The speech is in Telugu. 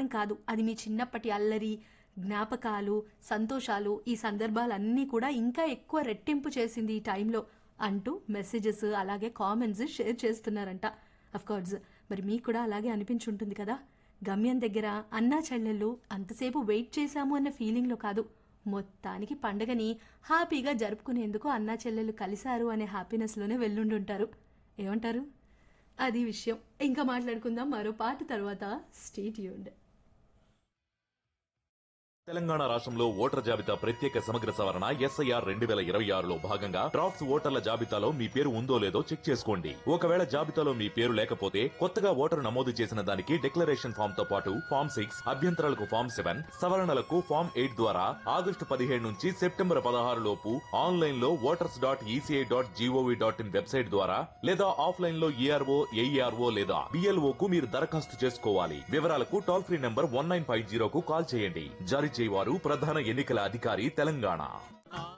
మాత్రం కాదు అది మీ చిన్నప్పటి అల్లరి జ్ఞాపకాలు సంతోషాలు ఈ సందర్భాలన్నీ కూడా ఇంకా ఎక్కువ రెట్టింపు చేసింది ఈ టైంలో అంటూ మెసేజెస్ అలాగే కామెంట్స్ షేర్ చేస్తున్నారంట కోర్స్ మరి మీకు కూడా అలాగే అనిపించుంటుంది కదా గమ్యం దగ్గర అన్నా చెల్లెళ్ళు అంతసేపు వెయిట్ చేశాము అన్న ఫీలింగ్లో కాదు మొత్తానికి పండగని హ్యాపీగా జరుపుకునేందుకు అన్నా చెల్లెళ్ళు కలిశారు అనే హ్యాపీనెస్లోనే వెళ్ళుండుంటారు ఏమంటారు అది విషయం ఇంకా మాట్లాడుకుందాం మరో పాట తర్వాత స్టేట్ యూండ్ తెలంగాణ రాష్ట్రంలో ఓటర్ జాబితా ప్రత్యేక సమగ్ర సవరణ ఎస్ఐఆర్ రెండు వేల ఇరవై ఆరులో భాగంగా డ్రాఫ్ట్స్ ఓటర్ల జాబితాలో మీ పేరు ఉందో లేదో చెక్ చేసుకోండి ఒకవేళ జాబితాలో మీ పేరు లేకపోతే కొత్తగా ఓటరు నమోదు చేసిన దానికి డిక్లరేషన్ ఫామ్ తో పాటు ఫామ్ సిక్స్ అభ్యంతరాలకు ఫామ్ సెవెన్ సవరణలకు ఫామ్ ఎయిట్ ద్వారా ఆగస్టు పదిహేడు నుంచి సెప్టెంబర్ పదహారు లోపు ఆన్లైన్ లో voters dot ECI dot GOV dot in website ద్వారా లేదా ఆఫ్లైన్ లో ఈఆర్ఓ ఏఈఆర్ఓ లేదా బిఎల్ఓ కు మీరు దరఖాస్తు చేసుకోవాలి వివరాలకు toll free number one nine five జీరోకు కాల్ చేయండి జారీ చేయవారు ప్రధాన ఎన్నికల అధికారి తెలంగాణ